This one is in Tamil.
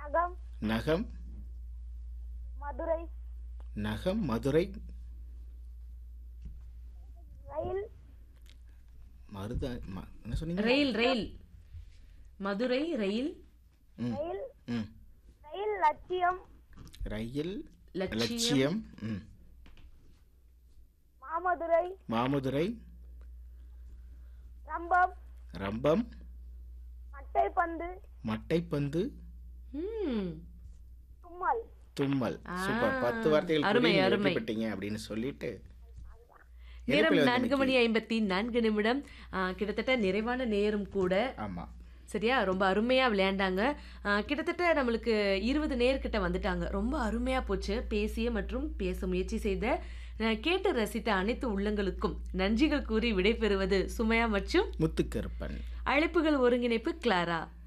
நகம் நகம் மதுரை நகம் மதுரை ரயில் மருதா ம- என்ன சொன்னீங்க ரயில் ரயில் மதுரை ரயில் ம் ரயில் ம் ரயில் லட்சியம் ரயில் லட்சியம் லட்சியம் ம் மாமதுரை மாமதுரை ரம்பம் ரம்பம் மட்டைப்பந்து மட்டைப்பந்து ம் தும்மல் தும்மல் ஆ, சூப்பர் பத்து வார்த்தைகள் அருமை, கூறி நீங்க அருமை. வெற்றி பெற்றீங்க அப்படின்னு சொல்லிட்டு நேரம் இணைப்பில் வந்து நான்கு மணி நிக்கி. ஐம்பத்தி நான்கு நிமிடம் ஆ, கிட்டத்தட்ட நிறைவான நேரம் கூட ஆமா சரியா ரொம்ப அருமையா விளையாண்டாங்க ஆ, கிட்டத்தட்ட நம்மளுக்கு இருபது நேர்கிட்ட வந்துட்டாங்க ரொம்ப அருமையா போச்சு பேசிய மற்றும் பேச முயற்சி செய்த ஆ, கேட்டு ரசித்த அனைத்து உள்ளங்களுக்கும் நன்றிகள் கூறி விடைபெறுவது சுமையா மற்றும் முத்துக்கருப்பன் அழைப்புகள் ஒருங்கிணைப்பு கிளாரா